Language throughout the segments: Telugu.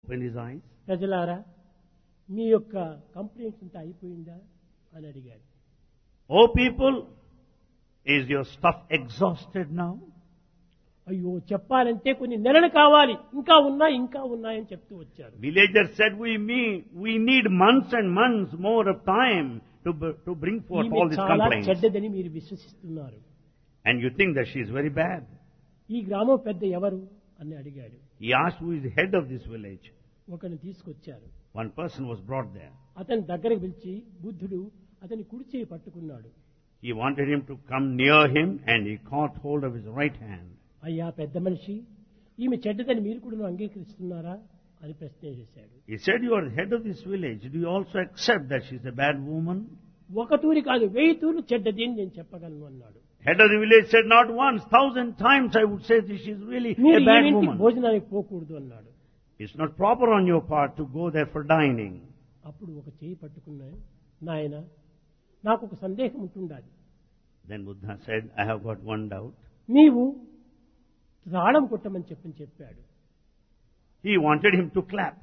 opened his eyes. ప్రజలారా మీ యొక్క కంప్లైంట్స్ అంతా అయిపోయిందా అని అడిగాడు Oh people, is your stuff exhausted now? అయ్యో చెప్పాలంటే కొన్ని నెలలు కావాలి ఇంకా ఉన్నాయి ఇంకా ఉన్నాయని చెప్తూ వచ్చారు Villagers said, we, me- we need months and months more of time to, b- to bring forth ఈమె all these చాలా complaints. చెడ్డదని మీరు విశ్వసిస్తున్నారు And you think that she is very bad. ఈ గ్రామం పెద్ద ఎవరు అని అడిగాడు He asked who is the head of this village. ఒకరిని తీసుకొచ్చారు One person was brought there. అతని దగ్గరకు పిలిచి బుద్ధుడు అతని కుడి చేయి పట్టుకున్నాడు He wanted him to come near him and he caught hold of his right hand. అయ్యా పెద్ద మనిషి ఈమె చెడ్డదని మీరు కూడా అంగీకరిస్తున్నారా అని ప్రశ్న చేశాడు He said, you are the head of this village. Do you also accept that she is a bad woman? ఒక తూరి కాదు వెయ్యి తూర్లు చెడ్డది అని నేను చెప్పగలను అన్నాడు Head of the village said, not once, thousand times I would say that she is really మీరు a bad ఈ ఇంటికి woman. భోజనానికి పోకూడదు అన్నాడు It's not proper on your part to go there for dining. అప్పుడు ఒక చేయి పట్టుకున్నాను నాయన నాకు ఒక సందేహం ఉంటుండాలి Then Buddha said, I have got one doubt. నీవు తాళం కొట్టమని చెప్పని చెప్పాడు He wanted him to clap.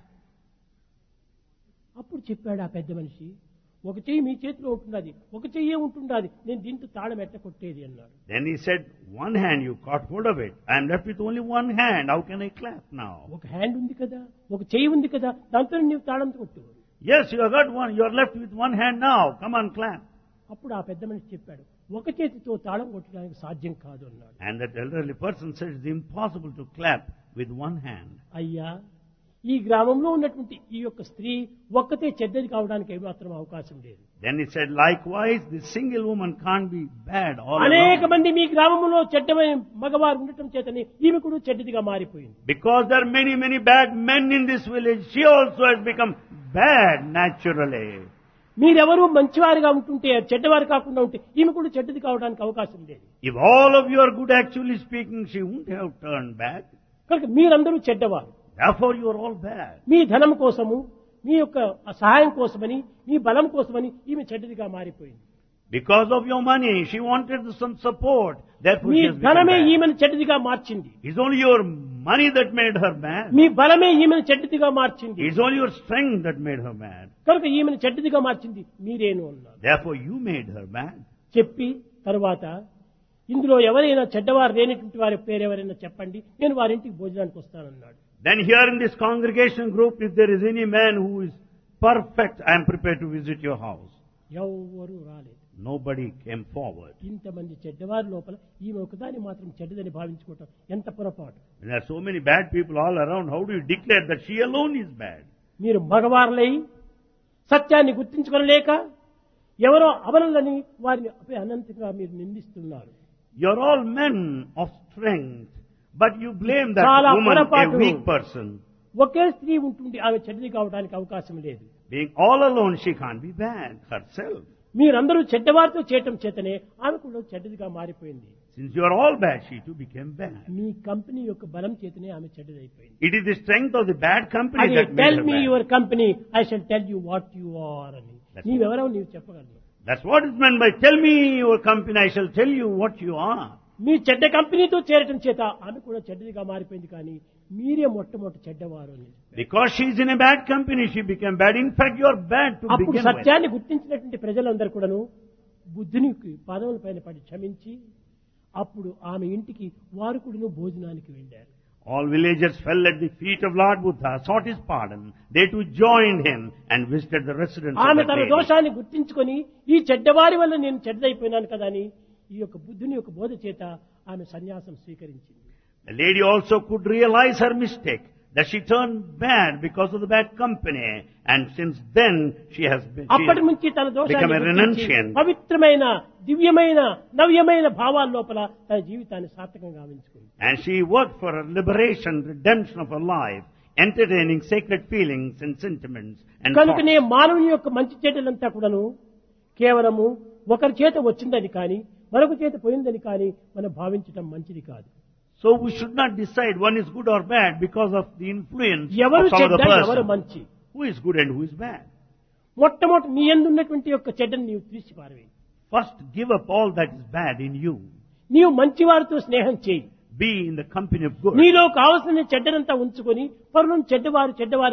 అప్పుడు చెప్పాడు ఆ పెద్ద మనిషి ఒక చెయ్యి మీ చేతిలో ఉంటున్నది ఒక చెయ్యే ఉంటుండాది నేను దీంతో తాళం ఎట్ట కొట్టేది అన్నాడు Then he said, one hand you caught hold of it. I am left with only one hand. How can I clap now? ఒక హ్యాండ్ ఉంది కదా ఒక చెయ్యి ఉంది కదా దాంతో నీవు తాళం కొట్టు Yes, you have got one. You are left with one hand now. Come on, clap. అప్పుడు ఆ పెద్ద మనిషి చెప్పాడు ఒక చేతితో తాళం కొట్టడానికి సాధ్యం కాదు అన్నాడు And that elderly person said, it's impossible to clap with one hand. అయ్యా ఈ గ్రామంలో ఉన్నటువంటి ఈ యొక్క స్త్రీ ఒక్కతే చెడ్డది కావడానికి ఏమాత్రం అవకాశం లేదు Then he said, likewise, this single woman can't be bad all అనేక alone. మంది మీ గ్రామంలో చెడ్డమైన మగవారు ఉండటం చేతని ఈమె కూడా చెడ్డదిగా మారిపోయింది Because there are many, many bad men in this village, she also has become bad naturally. మీరెవరూ మంచివారుగా ఉంటుంటే చెడ్డవారు కాకుండా ఉంటే ఈమె కూడా చెడ్డది కావడానికి అవకాశం లేదు If all of you are good actually speaking, she wouldn't have turned bad. కనుక మీరందరూ చెడ్డవారు Therefore you are all bad. మీ ధనం కోసము మీ యొక్క సహాయం కోసమని మీ బలం కోసమని ఈమె చెడ్డదిగా మారిపోయింది Because of your money, she wanted some support. Therefore me she has become ధనమే bad. ఈమెను చెడ్డదిగా మార్చింది It's only your money that made her mad. మీ బలమే ఈమెను చెడ్డదిగా మార్చింది It's only your strength that made her mad. కనుక ఈమెను చెడ్డదిగా మార్చింది మీరేను అన్నారు Therefore you made her mad. చెప్పి తరువాత ఇందులో ఎవరైనా చెడ్డవారు లేనటువంటి వారి పేరు ఎవరైనా చెప్పండి నేను వారింటికి భోజనానికి వస్తానన్నాడు Then here in this congregation group, if there is any man who is perfect, I am prepared to visit your house. ఎవ్వరూ రాలేదు Nobody came forward. ఇంతమంది చెడ్డవారి లోపల ఈమె ఒకదాన్ని మాత్రం చెడ్డదని భావించుకోవటం ఎంత పొరపాటు And there are so many bad people all around. How do you declare that she alone is bad? మీరు మగవారులై సత్యాన్ని గుర్తించుకోలేక ఎవరో అవలని వారిని అపే అనంతంగా మీరు నిందిస్తున్నారు You're all men of strength, but you blame that చాలా woman, a పొరపాటు. weak person. ఒకే స్త్రీ ఉంటుంది ఆమె చెడ్డది కావడానికి అవకాశం లేదు Being all alone, she can't be bad herself. మీరందరూ చెడ్డవారితో చేయటం చేతనే ఆమె కూడా చెడ్డదిగా మారిపోయింది Since you are all bad, she too became bad. మీ కంపెనీ యొక్క బలం చేతనే ఆమె చెడ్డదైపోయింది It is the strength of the bad company అది that made tell her me bad. Your company I shall tell you what you are అని That's నీవెవరో నీవు చెప్పగలను That's what is meant by tell me your company, I shall tell you what you are. మీ చెడ్డ కంపెనీతో చేరటం చేత ఆమె కూడా చెడ్డదిగా మారిపోయింది కానీ మీరే మొట్టమొదటి చెడ్డవారు అని Because she is in a bad company, she became bad. In fact, you are bad to అప్పుడు begin with. సత్యాన్ని గుర్తించినటువంటి ప్రజలందరూ కూడాను బుద్ధునికి పాదముల పైన పడి క్షమించి అప్పుడు ఆమె ఇంటికి వారు కూడాను భోజనానికి వెళ్ళారు All villagers fell at the feet of Lord Buddha, sought his pardon. They too joined him and visited the residence of ఆమె that తన lady. దోషాన్ని గుర్తించుకొని ఈ చెడ్డవారి వల్ల నేను చెడ్డదైపోయినాను కదా అని ఈ యొక్క బుద్ధుని యొక్క బోధ చేత ఆమె సన్యాసం స్వీకరించింది The lady also could realize her mistake, that she turned bad because of the bad company. And since then, she has been, she అప్పటి నుంచి తన దోషాన్ని become a గుర్తించి renunciant. పవిత్రమైన దివ్యమైన నవ్యమైన భావాల లోపల తన జీవితాన్ని సార్థకంగా గావించుకుంది And she worked for her liberation, redemption of her life, entertaining sacred feelings and sentiments and కనుకనే thoughts. మానవుని యొక్క మంచి చెడ్డలంతా కూడాను కేవలము ఒకరి చేత వచ్చిందని కానీ మరొక చేత పోయిందని కానీ మనం భావించటం మంచిది కాదు So we should not decide one is good or bad because of the influence ఎవరు of some other చెడ్డ ఎవరు person. మంచి Who is good and who is bad? మొట్టమొదటి నీ ఎందున్నటువంటి యొక్క చెడ్డని నీవు తీసి పారవేయి First, give up all that is bad in you. నీవు మంచివారితో స్నేహం చేయి Be in the company of good. నీలో కావలసిన చెడ్డనంతా ఉంచుకొని పరులను చెడ్డవారు చెడ్డవారు